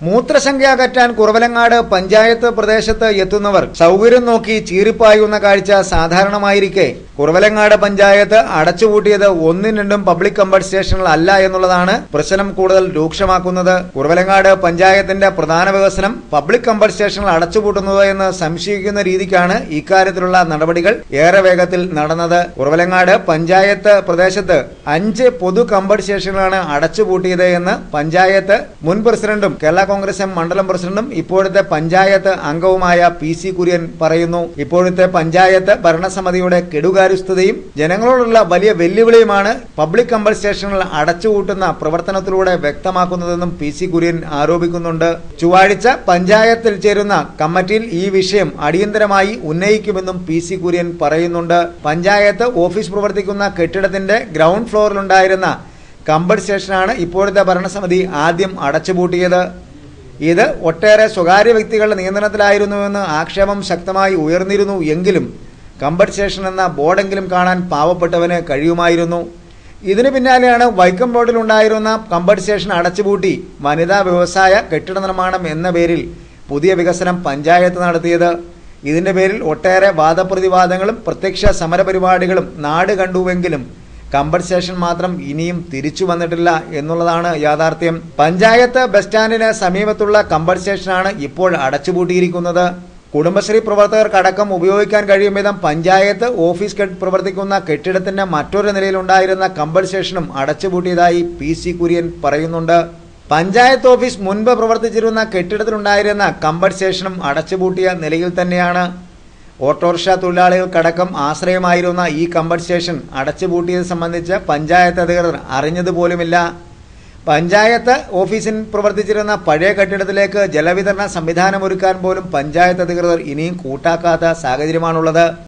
മൂത്രസംഖ്യ അകറ്റാൻ കുറവലങ്ങാട് പഞ്ചായത്ത് പ്രദേശത്ത് എത്തുന്നവർ സൗകര്യം നോക്കി ചീറിപ്പായുന്ന കാഴ്ച സാധാരണമായിരിക്കെ കുറവലങ്ങാട് പഞ്ചായത്ത് അടച്ചുപൂട്ടിയത് ഒന്നും രണ്ടും പബ്ലിക് കമ്പൾട്ട് സ്റ്റേഷനുകൾ അല്ല എന്നുള്ളതാണ് പ്രശ്നം കൂടുതൽ രൂക്ഷമാക്കുന്നത് കുറവലങ്ങാട് പഞ്ചായത്തിന്റെ പ്രധാന വികസനം പബ്ലിക് കമ്പൾട്ട് സ്റ്റേഷനുകൾ അടച്ചുപൂട്ടുന്നത് എന്ന് സംശയിക്കുന്ന രീതിക്കാണ് ഇക്കാര്യത്തിലുള്ള നടപടികൾ ഏറെ വേഗത്തിൽ നടന്നത് കുറവലങ്ങാട് പഞ്ചായത്ത് പ്രദേശത്ത് അഞ്ച് പൊതു കമ്പൾട്ട് സ്റ്റേഷനുകളാണ് അടച്ചുപൂട്ടിയത് എന്ന് പഞ്ചായത്ത് മുൻ പ്രസിഡന്റും കേരള കോൺഗ്രസ് എം മണ്ഡലം പ്രസിഡന്റും ഇപ്പോഴത്തെ പഞ്ചായത്ത് അംഗവുമായ പി സി കുര്യൻ പറയുന്നു ഇപ്പോഴത്തെ പഞ്ചായത്ത് ഭരണസമിതിയുടെ കെടുകാര്യസ്ഥതയും ജനങ്ങളോടുള്ള വലിയ വെല്ലുവിളിയുമാണ് പബ്ലിക് കമ്പൾട്ട് സ്റ്റേഷനുകൾ അടച്ചുപൂട്ടുന്ന പ്രവർത്തനത്തിലൂടെ വ്യക്തമാക്കുന്നതെന്നും പി സി കുര്യൻ ആരോപിക്കുന്നുണ്ട് ചൊവ്വാഴ്ച പഞ്ചായത്തിൽ ചേരുന്ന കമ്മിറ്റിയിൽ ഈ വിഷയം അടിയന്തരമായി ഉന്നയിക്കുമെന്നും പി സി കുര്യൻ പറയുന്നുണ്ട് പഞ്ചായത്ത് ഓഫീസ് പ്രവർത്തിക്കുന്ന കെട്ടിടത്തിന്റെ ഗ്രൗണ്ട് ഫ്ലോറിലുണ്ടായിരുന്ന കമ്പൾട്ട് സ്റ്റേഷനാണ് ഇപ്പോഴത്തെ ഭരണസമിതി ആദ്യം അടച്ചുപൂട്ടിയത് ഇത് ഒട്ടേറെ സ്വകാര്യ വ്യക്തികളുടെ നിയന്ത്രണത്തിലായിരുന്നുവെന്ന് ആക്ഷേപം ശക്തമായി ഉയർന്നിരുന്നു എങ്കിലും കമ്പൾട്ട് സ്റ്റേഷൻ എന്ന ബോർഡെങ്കിലും കാണാൻ പാവപ്പെട്ടവന് കഴിയുമായിരുന്നു ഇതിനു പിന്നാലെയാണ് വൈക്കം റോഡിലുണ്ടായിരുന്ന കമ്പൾട്ട് സ്റ്റേഷൻ അടച്ചുപൂട്ടി വനിതാ വ്യവസായ കെട്ടിട നിർമ്മാണം എന്ന പേരിൽ പുതിയ വികസനം പഞ്ചായത്ത് നടത്തിയത് ഇതിന്റെ പേരിൽ ഒട്ടേറെ വാദപ്രതിവാദങ്ങളും പ്രത്യക്ഷ സമരപരിപാടികളും നാട് കണ്ടുവെങ്കിലും കമ്പൾട്ട് സ്റ്റേഷൻ മാത്രം ഇനിയും തിരിച്ചു വന്നിട്ടില്ല എന്നുള്ളതാണ് യാഥാർത്ഥ്യം പഞ്ചായത്ത് ബസ് സ്റ്റാൻഡിന് സമീപത്തുള്ള കമ്പൾട്ട് സ്റ്റേഷനാണ് ഇപ്പോൾ അടച്ചുപൂട്ടിയിരിക്കുന്നത് കുടുംബശ്രീ പ്രവർത്തകർക്കടക്കം ഉപയോഗിക്കാൻ കഴിയും വിധം പഞ്ചായത്ത് ഓഫീസ് കെട്ട് പ്രവർത്തിക്കുന്ന കെട്ടിടത്തിന്റെ മറ്റൊരു നിലയിലുണ്ടായിരുന്ന കമ്പൾട്ട് സ്റ്റേഷനും അടച്ചുപൂട്ടിയതായി പി സി കുര്യൻ പറയുന്നുണ്ട് പഞ്ചായത്ത് ഓഫീസ് മുൻപ് പ്രവർത്തിച്ചിരുന്ന കെട്ടിടത്തിലുണ്ടായിരുന്ന കമ്പൾട്ട് സ്റ്റേഷനും അടച്ചുപൂട്ടിയ നിലയിൽ തന്നെയാണ് ഓട്ടോറിക്ഷ തൊഴിലാളികൾക്കടക്കം ആശ്രയമായിരുന്ന ഈ കമ്പൾട്ട് സ്റ്റേഷൻ അടച്ചുപൂട്ടിയത് സംബന്ധിച്ച് പഞ്ചായത്ത് അധികൃതർ അറിഞ്ഞതുപോലുമില്ല പഞ്ചായത്ത് ഓഫീസിൽ പ്രവർത്തിച്ചിരുന്ന പഴയ കെട്ടിടത്തിലേക്ക് ജലവിതരണ സംവിധാനമൊരുക്കാൻ പോലും പഞ്ചായത്ത് അധികൃതർ ഇനിയും കൂട്ടാക്കാത്ത സാഹചര്യമാണുള്ളത്